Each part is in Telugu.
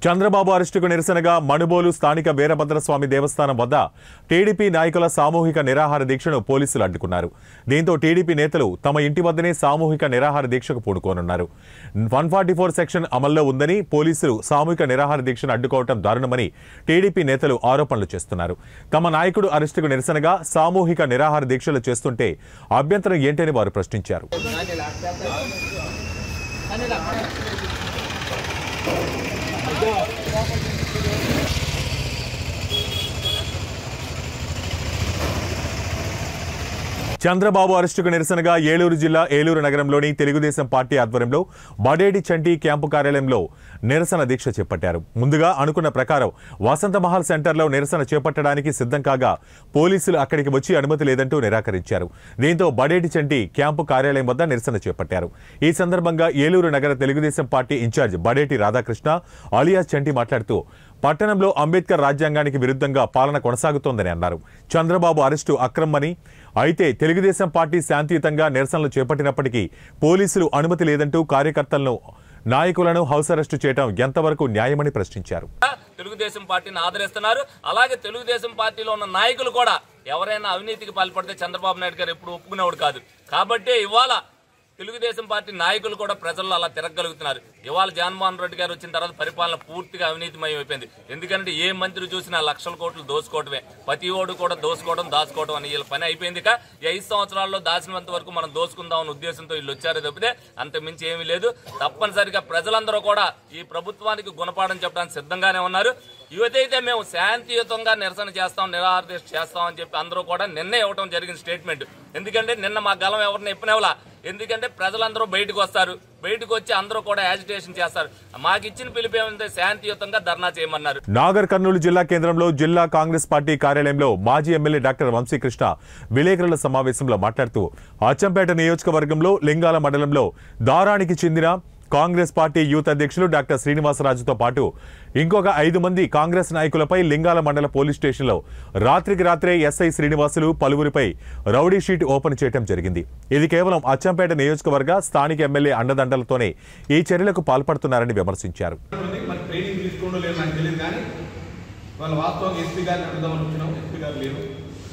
చంద్రబాబు అరెస్టుకు నిరసనగా మణుబోలు స్థానిక వీరభద్రస్వామి దేవస్థానం వద్ద టీడీపీ నాయకుల సామూహిక నిరాహార దీక్షను పోలీసులు అడ్డుకున్నారు దీంతో టీడీపీ నేతలు తమ ఇంటి వద్దనే సామూహిక నిరాహార దీక్షకు పూనుకోనున్నారు వన్ ఫార్టీ ఫోర్ సెక్షన్ అమల్లో ఉందని పోలీసులు సామూహిక నిరాహార దీక్షను అడ్డుకోవటం దారుణమని టీడీపీ నేతలు ఆరోపణలు చేస్తున్నారు తమ నాయకుడు అరెస్టుకు నిరసనగా సామూహిక నిరాహార దీక్షలు చేస్తుంటే అభ్యంతరం ఏంటని వారు ప్రశ్నించారు చంద్రబాబు అరెస్టుకు నిరసనగా ఏలూరు జిల్లా ఏలూరు నగరంలోని తెలుగుదేశం పార్టీ ఆధ్వర్యంలో బడేడి చంటి క్యాంపు కార్యాలయంలో నిరసన దీక్ష చేపట్టారు ముందుగా అనుకున్న ప్రకారం వసంతమహల్ సెంటర్లో నిరసన చేపట్టడానికి సిద్ధం కాగా పోలీసులు అక్కడికి వచ్చి అనుమతి లేదంటూ నిరాకరించారు దీంతో బడేటి చంటి క్యాంపు కార్యాలయం వద్ద నిరసన చేపట్టారు ఈ సందర్భంగా ఏలూరు నగర Telugu Desam party incharge Badeti Radhakrishna alias Chanti మాట్లాడుతూ పట్టణంలో అంబేద్కర్ రాజ్యాంగానికి విరుద్ధంగా పాలన కొనసాగుతోందని అన్నారు చంద్రబాబు అరెస్టు అక్రమని అయితే తెలుగుదేశం పార్టీ శాంతియుతంగా నిరసనలు చేపట్టినప్పటికీ పోలీసులు అనుమతి లేదంటూ కార్యకర్తలను నాయకులను హౌస్ అరెస్టు చేయడం ఎంతవరకు న్యాయమని ప్రశ్నించారు తెలుగుదేశం పార్టీని ఆదరిస్తున్నారు అలాగే తెలుగుదేశం పార్టీలో ఉన్న నాయకులు కూడా ఎవరైనా అవినీతికి పాల్పడితే చంద్రబాబు నాయుడు గారు ఎప్పుడు ఒప్పుకునేవాడు కాదు కాబట్టి ఇవాళ తెలుగుదేశం పార్టీ నాయకులు కూడా ప్రజల్లో అలా తిరగలుగుతున్నారు ఇవాళ జగన్మోహన్ రెడ్డి గారు వచ్చిన తర్వాత పరిపాలన పూర్తిగా అవినీతిమయం అయిపోయింది ఎందుకంటే ఏ మంత్రి చూసినా లక్షల కోట్లు దోసుకోవడమే ప్రతి ఓడు కూడా దోసుకోవడం దాచుకోవడం అని వీళ్ళ పని అయిపోయింది ఇక ఈ ఐదు సంవత్సరాల్లో దాచినంత వరకు మనం దోసుకుందాం అనే ఉద్దేశంతో వీళ్ళు వచ్చారు తప్పితే అంత మించి ఏమీ లేదు తప్పనిసరిగా ప్రజలందరూ కూడా ఈ ప్రభుత్వానికి గుణపాఠం చెప్పడానికి సిద్ధంగానే ఉన్నారు యువతైతే మేము శాంతియుతంగా నిరసన చేస్తాం నిరాహార దీక్ష చేస్తాం అని చెప్పి అందరూ కూడా నిన్నే ఇవ్వడం జరిగిన స్టేట్మెంట్ ఎందుకంటే నిన్న మా గలం ఎవరిని ఎప్పనేవలా ఎందుకంటే ప్రజలందరూ బయటకు వస్తారు బయటకు వచ్చి అందరూ కూడా యాజిటేషన్ చేస్తారు మాకు ఇచ్చిన పిలుపు ఏమంటే శాంతియుతంగా ధర్నా చేయమన్నారు నాగర్ కర్నూలు జిల్లా కేంద్రంలో జిల్లా కాంగ్రెస్ పార్టీ కార్యాలయంలో మాజీ ఎమ్మెల్యే డాక్టర్ వంశీకృష్ణ విలేకరుల సమావేశంలో మాట్లాడుతూ అచ్చంపేట నియోజకవర్గంలో లింగాల మండలంలో దారానికి చెందిన కాంగ్రెస్ పార్టీ యూత్ అధ్యక్షులు డాక్టర్ శ్రీనివాసరాజుతో పాటు ఇంకొక ఐదు మంది కాంగ్రెస్ నాయకులపై లింగాల మండల పోలీస్ స్టేషన్లో రాత్రికి రాత్రే ఎస్ఐ శ్రీనివాసులు పలువురిపై రౌడీ షీట్ ఓపెన్ చేయడం జరిగింది ఇది కేవలం అచ్చంపేట నియోజకవర్గ స్థానిక ఎమ్మెల్యే అండదండలతోనే ఈ చర్యలకు పాల్పడుతున్నారని విమర్శించారు ఉంది మరి ట్రైనింగ్ తీసుకోవడం లేదు నాకు తెలియదు కానీ వాళ్ళ వాస్తవంగా ఎస్పీ గారిని అడుగుదామని వచ్చినాం ఎస్పీ గారు లేరు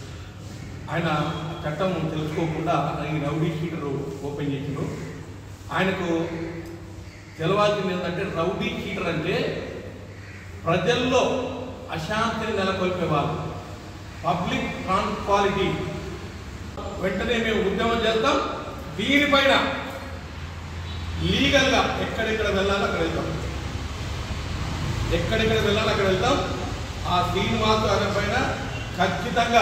ఆయన చట్టం తెలుసుకోకుండా ఈ రౌడీ షీటర్ ఓపెన్ చేసిండ్రు ఆయనకు తెలవాల్సింది ఏంటంటే రౌడీ షీటర్ అంటే ప్రజల్లో అశాంతిని నెలకొల్పేవాళ్ళు పబ్లిక్ ట్రాన్స్పాలిటీ వెంటనే మేము ఉద్యమం చేస్తాం దీనిపైన లీగల్గా ఎక్కడెక్కడ వెళ్ళాలో అక్కడ వెళ్తాం ఎక్కడెక్కడ వెళ్ళాలో అక్కడ వెళ్తాం ఆ శ్రీనివాస్ ఆయన పైన ఖచ్చితంగా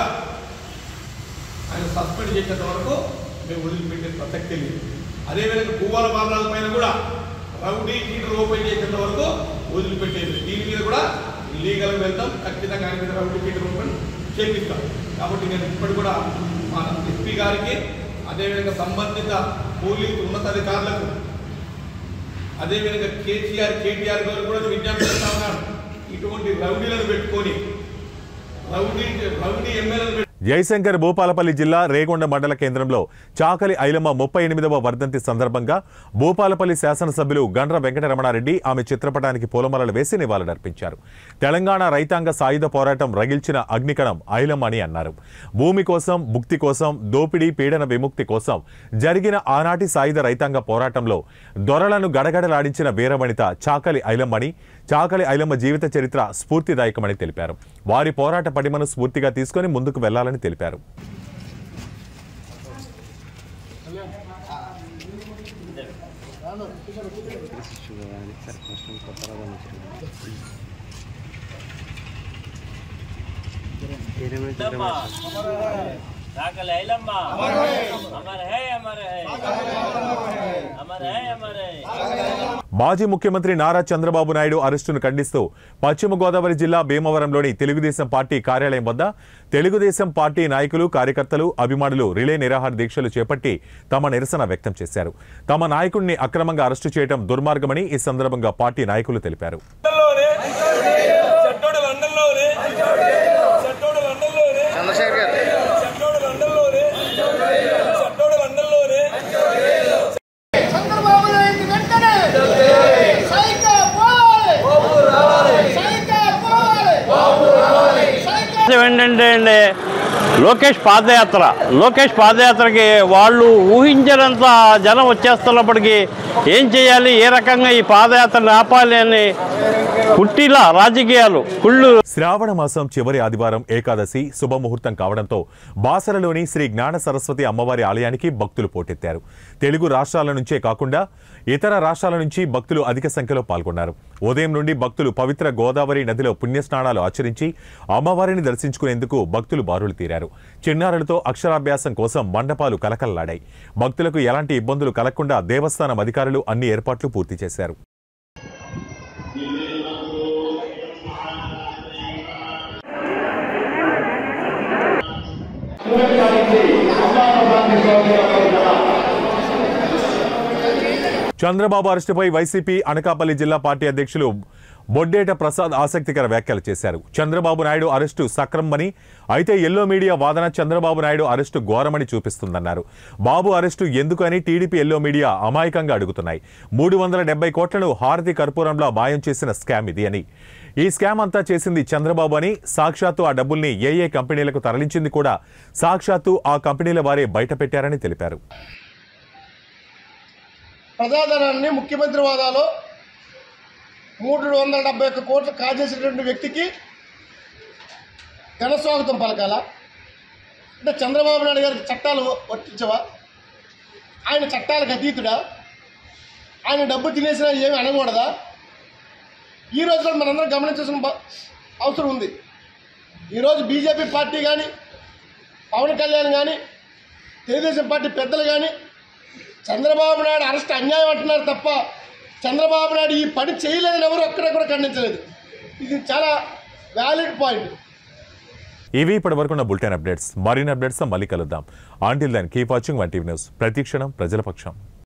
ఆయన సస్పెండ్ చేసేంత వరకు మేము వదిలిపెట్టే ప్రసక్తి లేదు అదేవిధంగా పువ్వాల బాబురాల పైన కూడా రౌడీ షీటర్ ఓపెన్ చేసేంత వరకు వదిలిపెట్టేది దీని మీద కూడా లీగల్గా వెళ్తాం ఖచ్చితంగా ఆయన మీద రౌడీ షీటర్ ఓపెన్ చేపిస్తాం కాబట్టి నేను ఇప్పటి కూడా మా ఎస్పీ గారికి అదేవిధంగా సంబంధిత పోలీసు ఉన్నతాధికారులకు అదేవిధంగా కేసీఆర్ కేటీఆర్ గారు కూడా విజ్ఞప్తి చేస్తా ఉన్నారు ఇటువంటి రౌడీలను పెట్టుకొని రౌడీ రౌడీ ఎమ్మెల్యేలు జయశంకర్ భూపాలపల్లి జిల్లా రేగొండ మండల కేంద్రంలో చాకలి ఐలమ్మ ముప్పై ఎనిమిదవ వర్ధంతి సందర్భంగా భూపాలపల్లి శాసనసభ్యులు గండ్ర వెంకటరమణారెడ్డి ఆమె చిత్రపటానికి పూలమాలలు వేసి నివాళులర్పించారు తెలంగాణ రైతాంగ సాయుధ పోరాటం రగిల్చిన అగ్నికణం ఐలమ్మ అని అన్నారు భూమి కోసం భుక్తి కోసం దోపిడీ పీడన విముక్తి కోసం జరిగిన ఆనాటి సాయుధ రైతాంగ పోరాటంలో దొరలను గడగడలాడించిన వీరవనిత చాకలి ఐలమ్మని చాకలి ఐలమ్మ జీవిత చరిత్ర స్ఫూర్తిదాయకమని తెలిపారు వారి పోరాట పడిమను స్ఫూర్తిగా తీసుకొని ముందుకు వెళ్లాలని తెలిపారు राकल ऐलम्मा अमर है अमर है अमर है अमर है మాజీ ముఖ్యమంత్రి నారా చంద్రబాబు నాయుడు అరెస్టును ఖండిస్తూ పశ్చిమ గోదావరి జిల్లా భీమవరంలోని తెలుగుదేశం పార్టీ కార్యాలయం వద్ద తెలుగుదేశం పార్టీ నాయకులు కార్యకర్తలు అభిమానులు రిలే నిరాహార దీక్షలు చేపట్టి తమ నిరసన వ్యక్తం చేశారు తమ నాయకుడిని అక్రమంగా అరెస్టు చేయడం దుర్మార్గమని ఈ సందర్భంగా పార్టీ నాయకులు తెలిపారు చట్టోడు లండన్లోనే చట్టోడు లండన్లోనే చట్టోడు లండన్లోనే చట్టోడు లండన్లోనే చంద్రబాబు నాయుడు వెంటనే సైకో పోయ్ ఏంటంటే అండి లోకేష్ పాదయాత్ర లోకేష్ పాదయాత్రకి వాళ్ళు ఊహించినంత జనం వచ్చేస్తున్నప్పటికీ ఏం చేయాలి ఏ రకంగా ఈ పాదయాత్రని ఆపాలి అని పుట్టిలా రాజకీయాలు కుళ్ళు శ్రావణ మాసం చివరి ఆదివారం ఏకాదశి శుభముహూర్తం కావడంతో బాసరలోని శ్రీ జ్ఞాన సరస్వతి అమ్మవారి ఆలయానికి భక్తులు పోటెత్తారు తెలుగు రాష్ట్రాల నుంచే కాకుండా ఇతర రాష్ట్రాల నుంచి భక్తులు అధిక సంఖ్యలో పాల్గొన్నారు ఉదయం నుండి భక్తులు పవిత్ర గోదావరి నదిలో పుణ్యస్నానాలు ఆచరించి అమ్మవారిని దర్శించుకునేందుకు భక్తులు బారులు తీరారు చిన్నారులతో అక్షరాభ్యాసం కోసం మండపాలు కలకల్లాడాయి భక్తులకు ఎలాంటి ఇబ్బందులు కలగకుండా దేవస్థానం అధికారులు అన్ని ఏర్పాట్లు పూర్తి చేశారు చంద్రబాబు అరెస్టుపై వైసీపీ అనకాపల్లి జిల్లా పార్టీ అధ్యక్షులు బొడ్డేట ప్రసాద్ ఆసక్తికర వ్యాఖ్యలు చేశారు చంద్రబాబు నాయుడు అరెస్టు సక్రమని అయితే ఎల్లో మీడియా వాదన చంద్రబాబు నాయుడు అరెస్టు ఘోరమని చూపిస్తుందన్నారు బాబు అరెస్టు ఎందుకని టీడీపీ ఎల్లో మీడియా అమాయకంగా అడుగుతున్నాయి మూడు వందల డెబ్బై కోట్లను హారతి కర్పూరంలో మాయం చేసిన స్కామ్ ఇది అని ఈ స్కామ్ అంతా చేసింది చంద్రబాబు అని సాక్షాత్తు ఆ డబ్బుల్ని ఏ ఏ కంపెనీలకు తరలించింది కూడా సాక్షాత్తు ఆ కంపెనీల వారే బయటపెట్టారని తెలిపారు ప్రజాధనాన్ని ముఖ్యమంత్రి హోదాలో మూడు వందల డెబ్బై ఒక్క కోట్లు కాజేసినటువంటి వ్యక్తికి ఘనస్వాగతం పలకాల అంటే చంద్రబాబు నాయుడు గారికి చట్టాలు వర్తించవా ఆయన చట్టాలకు అతీతుడా ఆయన డబ్బు తినేసినా ఏమి అనకూడదా ఈ రోజులో మనందరం గమనించాల్సిన బ- అవసరం ఉంది ఈరోజు బీజేపీ పార్టీ కానీ పవన్ కళ్యాణ్ కానీ తెలుగుదేశం పార్టీ పెద్దలు కానీ చంద్రబాబు నాయుడు అరెస్ట్ అన్యాయం అంటున్నారు తప్ప చంద్రబాబు నాయుడు ఈ పని చేయలేదని ఎవరు ఒక్కడ కూడా ఖండించలేదు ఇది చాలా వ్యాలిడ్ పాయింట్ ఇవి ఇప్పటి వరకున్న బులెటిన్ అప్డేట్స్ మరిన్ని అప్డేట్స్ మళ్ళీ కలుద్దాం until then keep watching one TV news ప్రతి క్షణం ప్రజల పక్షం